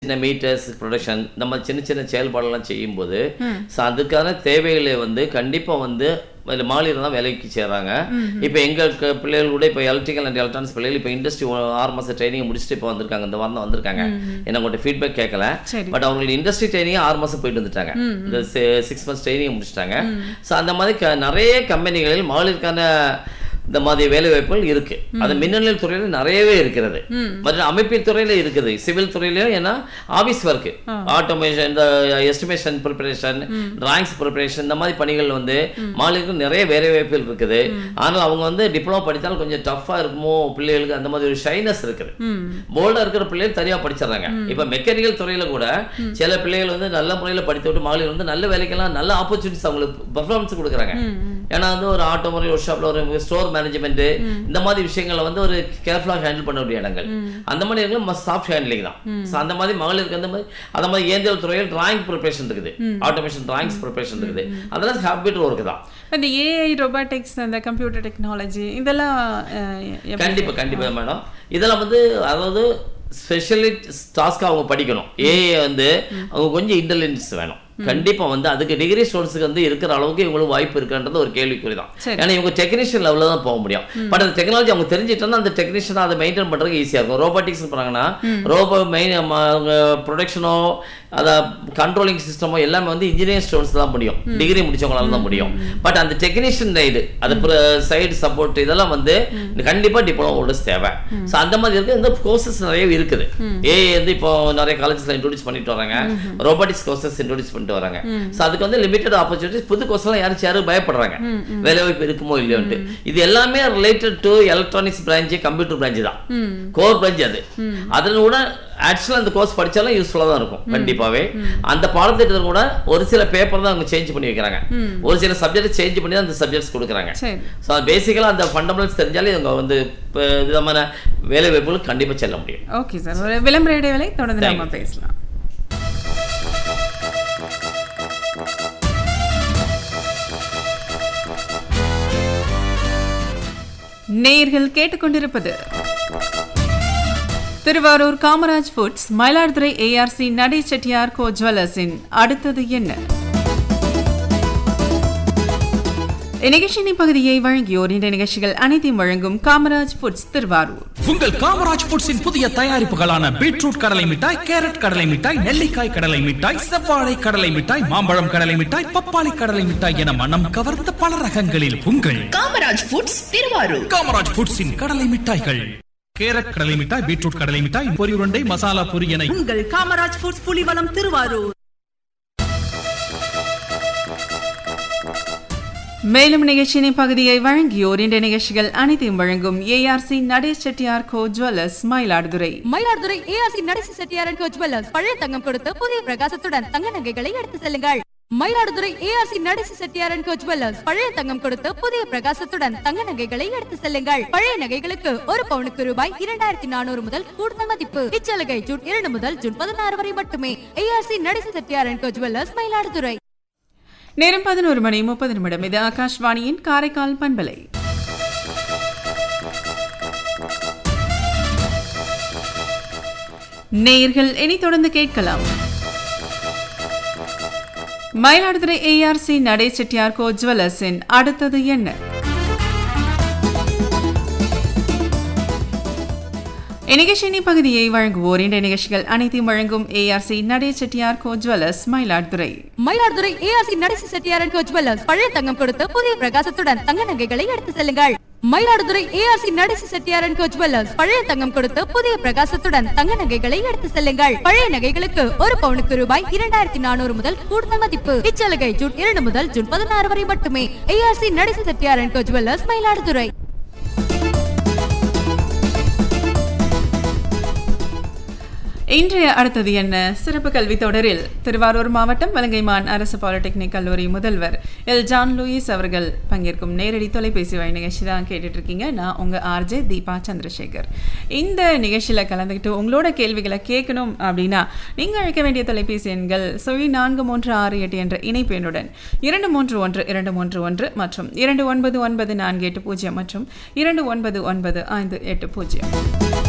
சின்ன metres production இந்த மாதிரி சின்ன சின்ன செயல்பாடெல்லாம் செய்யும்போது ஸோ அதுக்கான தேவைகளை வந்து கண்டிப்பாக வந்து இந்த மாநிலம் தான் வேலைக்கு சேர்றாங்க இப்போ எங்கள் க- பிள்ளைகள் கூட இப்போ எலக்ட்ரிக்கல் அண்ட் எலக்ட்ரானிக்ஸ் பிள்ளைகள் இப்போ இண்டஸ்ட்ரி ஆறு மாதம் ட்ரைனிங் முடிச்சுட்டு இப்போ வந்திருக்காங்க இந்த வாரம் தான் வந்திருக்காங்க என்ன உங்கள்கிட்ட ஃபீட்பேக் கேட்கல சரி. பட் அவங்களுக்கு இண்டஸ்ட்ரி ட்ரைனிங் ஆறு மாதம் போயிட்டு வந்துட்டாங்க இந்த சிக்ஸ் மந்த்ஸ் ட்ரைனிங் முடிச்சிட்டாங்க ஸோ அந்த மாதிரி க- நிறைய கம்பெனிகளில் மகளிருக்கான இந்த மாதிரி வேலை வாய்ப்புகள் இருக்கு அது மின்னணு துறையில நிறையவே இருக்கிறது மற்றும் அமைப்பியல் துறையில இருக்குது சிவில் துறையிலயும் ஏன்னா ஆபீஸ் ஒர்க் ஆட்டோமேஷன் இந்த எஸ்டிமேஷன் ப்ரிப்பரேஷன் டிராயிங்ஸ் ப்ரிப்பரேஷன் இந்த மாதிரி பணிகள் வந்து மாநிலங்களுக்கு நிறைய வேலை வாய்ப்புகள் இருக்குது ஆனால் அவங்க வந்து டிப்ளமோ படித்தாலும் கொஞ்சம் டஃப்பா இருக்குமோ பிள்ளைகளுக்கு அந்த மாதிரி ஒரு ஷைனஸ் இருக்குது போல்டா இருக்கிற பிள்ளைகள் தனியா படிச்சிடுறாங்க இப்ப மெக்கானிக்கல் துறையில கூட சில பிள்ளைகள் வந்து நல்ல முறையில் படித்து விட்டு மகளிர் வந்து நல்ல வேலைக்கெல்லாம் நல்ல ஆப்பர்ச்சுனிட்டிஸ் அவங்களுக்கு பர்ஃபார்மன்ஸ் கொடுக்குறாங்க ஏன்னா வந்து ஒரு ஆட்டோமொபைல் ஒர்க் ஷாப்ல ஒரு ஸ்டோர் மேனேஜ்மெண்ட் இந்த மாதிரி விஷயங்களை வந்து ஒரு கேர்ஃபுல்லாக ஹேண்டில் பண்ண வேண்டிய இடங்கள் அந்த மாதிரி இடங்கள் சாஃப்ட் ஹேண்ட்லிங் தான் So அந்த மாதிரி மகளிருக்கு அந்த மாதிரி அந்த மாதிரி இயந்திர துறையில் டிராயிங் ப்ரிப்பரேஷன் இருக்குது ஆட்டோமேஷன் டிராயிங்ஸ் ப்ரிப்பரேஷன் இருக்குது அதெல்லாம் ஹேபிட் ஒர்க் தான் இந்த ஏஐ ரொபாட்டிக்ஸ் அந்த கம்ப்யூட்டர் டெக்னாலஜி இதெல்லாம் அஹ், எப்படி? கண்டிப்பா கண்டிப்பா மேடம் இதெல்லாம் வந்து அதாவது ஸ்பெஷலி டாஸ்க்காக அவங்க படிக்கணும் ஏஐ வந்து அவங்க கொஞ்சம் இன்டெலிஜென்ஸ் வேணும் கண்டிப்பா வந்து அதுக்கு டிகிரி ஸ்டூடெண்ட்ஸ்க்கு வந்து இருக்கிற அளவுக்கு இவங்களுக்கு வாய்ப்பு இருக்குன்றது ஒரு கேள்விக்குறி தான் சரி. ஏன்னா இவங்க டெக்னீஷியன் லெவலில் தான் போக முடியும் பட் அந்த டெக்னாலஜி அவங்க தெரிஞ்சிட்டோம்னா அந்த டெக்னீஷியன் அதை மெயின்டைன் பண்றதுக்கு ஈஸியா இருக்கும் ரோபோட்டிக்ஸ் போறாங்கன்னா ரோபோ மெயின் அவங்க ப்ரொடக்ஷனோ அதை கண்ட்ரோலிங் சிஸ்டமோ எல்லாமே வந்து இன்ஜினியரிங் ஸ்டூடெண்ட்ஸ் தான் முடியும் டிகிரி முடிச்சவங்களால தான் முடியும் பட் அந்த டெக்னீஷியன் சைடு அது சைடு சப்போர்ட் இதெல்லாம் வந்து கண்டிப்பா டிப்ளமோ ஹோல்டர்ஸ் தேவை ஸோ அந்த மாதிரி இருக்கு இந்த கோர்சஸ் நிறைய இருக்குது ஏஐ வந்து இப்போ நிறைய காலேஜஸ்ல இன்ட்ரோடியூஸ் பண்ணிட்டு வராங்க ரோபோட்டிக்ஸ் கோர்சஸ் இன்ட்ரோடியூஸ் பண்ணிட்டு வராங்க ஸோ அதுக்கு வந்து லிமிட்டட் ஆப்பர்ச்சுனிட்டிஸ் புது கோர்ஸ்லாம் யாரும் யாரும் பயப்படுறாங்க வேலை வாய்ப்பு இருக்குமோ இல்லையோன்ட்டு இது எல்லாமே related to electronics branch computer branch தான் கோர் பிரான்ச் அது அதில் கூட ஆக்சுவலாக அந்த கோர்ஸ் படிச்சாலும் யூஸ்ஃபுல்லாக தான் இருக்கும் கண்டிப்பாவே அந்த பாடத்திட்டத்தில் கூட ஒரு சில பேப்பர் தான் அவங்க சேஞ்ச் பண்ணி வைக்கிறாங்க ஒரு சில சப்ஜெக்ட் சேஞ்ச் பண்ணி தான் அந்த சப்ஜெக்ட்ஸ் கொடுக்குறாங்க சரி ஸோ பேசிக்கலாக அந்த ஃபண்டமெண்டல்ஸ் தெரிஞ்சாலே இவங்க வந்து இப்போ விதமான வேலை வாய்ப்புகளுக்கு கண்டிப்பாக செல்ல முடியும் ஓகே சார் ஒரு விளம்பர இடைவேளை தொடர்ந்து நம்ம பேசலாம் நேயர்கள் கேட்டுக்கொண்டிருப்பது திருவாரூர் காமராஜ் ஃபுட்ஸ் மயிலாடுதுறை ஏஆர்சி நடை செட்டியார் கோ ஜுவல்லர்ஸின் அடுத்தது என்ன இந்நிகழ்ச்சியின் பகுதியை வழங்கியோர் இந்த நிகழ்ச்சிகள் அனைத்தையும் வழங்கும் காமராஜ் ஃபுட்ஸ் திருவாரூர் உங்கள் காமராஜ் ஃபுட்ஸின் புதிய தயாரிப்புகளான பீட்ரூட் கடலை மிட்டாய் கேரட் கடலை மிட்டாய் நெல்லிக்காய் கடலை மிட்டாய் செவ்வாழை கடலை மிட்டாய் மாம்பழம் கடலை மிட்டாய் பப்பாளி கடலை மிட்டாய் என மனம் கவர்ந்த பல ரகங்களில் உங்கள் காமராஜ் ஃபுட்ஸ் திருவாரூர் காமராஜ் ஃபுட்ஸின் கடலை மிட்டாய்கள் கேரட் கடலை மிட்டாய் பீட்ரூட் கடலை மிட்டாய் பொரி உருண்டை மசாலா பொரி என உங்கள் காமராஜ் ஃபுட்ஸ் புலிவலம் திருவாரூர் மேலும் நிகழ்ச்சியின் பகுதியை வழங்கியோர் இந்த நிகழ்ச்சிகள் அனைத்தையும் வழங்கும் ARC Natesh Chettiar co jewellers Mayiladuthurai Mayiladuthurai ARC Nadesi Chettiar and co jewellers பழைய தங்கம் கொடுத்து புதிய பிரகாசத்துடன் தங்க நகைகளை எடுத்து செல்லுங்கள் Mayiladuthurai ARC Nadesi Chettiar and co jewellers பழைய தங்கம் கொடுத்து புதிய பிரகாசத்துடன் தங்க நகைகளை எடுத்து செல்லுங்கள் பழைய நகைகளுக்கு ஒரு பவுனுக்கு ரூபாய் இரண்டாயிரத்தி நானூறு முதல் கூடுதல் மதிப்பு இச்சலுகை ஜூன் இரண்டு முதல் ஜூன் பதினாறு வரை மட்டுமே ARC Nadesi Chettiar and co jewellers Mayiladuthurai நேரம் பதினோரு மணி முப்பது நிமிடம் இது ஆகாஷ்வாணியின் காரைக்கால் பண்பலை நேயர்கள் இனி தொடர்ந்து கேட்கலாம் மயிலாடுதுறை ஏஆர்சி நடை செட்டியார் கோ ஜுவல்லர்ஸின் அடுத்தது என்ன இந்நிகழ்ச்சியின் பகுதியை வழங்குவோர் இந்த நிகழ்ச்சிகள் அனைத்தையும் வழங்கும் ஏஆர்சி நடை Chettiar co jewellers Mayiladuthurai Mayiladuthurai ARC Nadesi Chettiar and co jewellers பழைய தங்கம் கொடுத்து புதிய பிரகாசத்துடன் தங்க நகைகளை எடுத்து செல்லுங்கள் Mayiladuthurai ARC Nadesi Chettiar and co jewellers பழைய தங்கம் கொடுத்து புதிய பிரகாசத்துடன் தங்க நகைகளை எடுத்து செல்லுங்கள் பழைய நகைகளுக்கு ஒரு பவுனுக்கு ரூபாய் இரண்டாயிரத்தி நானூறு முதல் கூடுதல் மதிப்பு இச்சலுகை ஜூன் இரண்டு முதல் ஜூன் பதினாறு வரை மட்டுமே ARC Nadesi Chettiar and co jewellers Mayiladuthurai இன்றைய அடுத்தது என்ன சிறப்பு கல்வி தொடரில் திருவாரூர் மாவட்டம் வலங்கைமான் அரசு பாலிடெக்னிக் கல்லூரி முதல்வர் எல் ஜான் லூயிஸ் அவர்கள் பங்கேற்கும் நேரடி தொலைபேசி வழி நிகழ்ச்சி தான் கேட்டுட்டு இருக்கீங்க நான் உங்க ஆர்ஜே தீபா சந்திரசேகர் இந்த நிகழ்ச்சியில் கலந்துக்கிட்டு உங்களோட கேள்விகளை கேட்கணும் அப்படின்னா நீங்க அழைக்க வேண்டிய தொலைபேசி எண்கள் சுழி நான்கு மூன்று ஆறு எட்டு என்ற இணைப்பு எண்ணுடன் இரண்டு மூன்று ஒன்று இரண்டு மூன்று ஒன்று மற்றும் இரண்டு ஒன்பது ஒன்பது நான்கு எட்டு பூஜ்ஜியம் மற்றும் இரண்டு ஒன்பது ஒன்பது ஐந்து எட்டு பூஜ்ஜியம்